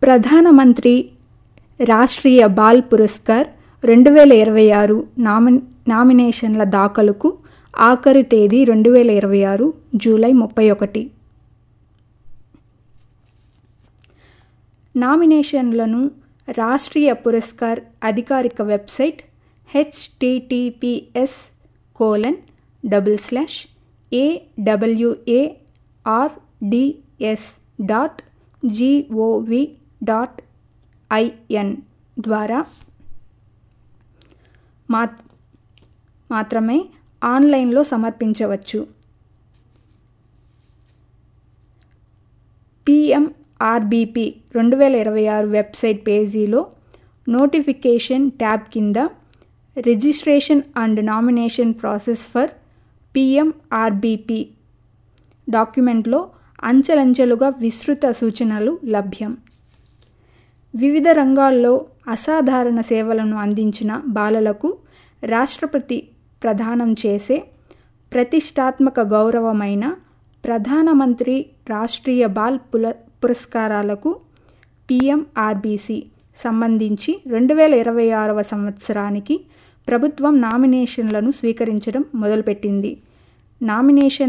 ప్రధానమంత్రి రాష్ట్రీయ బాల్ పురస్కార్ రెండు వేల ఇరవై ఆరు నామి నామినేషన్ల దాఖలుకు ఆఖరు తేదీ రెండు వేల ఇరవై ఆరు జూలై ముప్పై ఒకటి నామినేషన్లను రాష్ట్రీయ పురస్కార్ అధికారిక website HTTPS colon double slash AWARDS dot gov dot in ద్వారా మాత్ మాత్రమే ఆన్లైన్లో సమర్పించవచ్చు పిఎంఆర్బిపి రెండు వేల ఇరవై ఆరు వెబ్సైట్ పేజీలో నోటిఫికేషన్ ట్యాబ్ కింద registration and nomination process for PMRBP డాక్యుమెంట్లో అంచెలంచెలుగా విస్తృత సూచనలు లభ్యం వివిధ రంగాల్లో అసాధారణ సేవలను అందించిన బాలలకు రాష్ట్రపతి ప్రదానం చేసే ప్రతిష్టాత్మక గౌరవమైన ప్రధానమంత్రి రాష్ట్రీయ బాల్ పుల పురస్కారాలకు పిఎంఆర్బీసీ సంబంధించి రెండు వేల ఇరవై ఆరవ సంవత్సరానికి ప్రభుత్వం నామినేషన్లను స్వీకరించడం మొదలుపెట్టింది నామినేషన్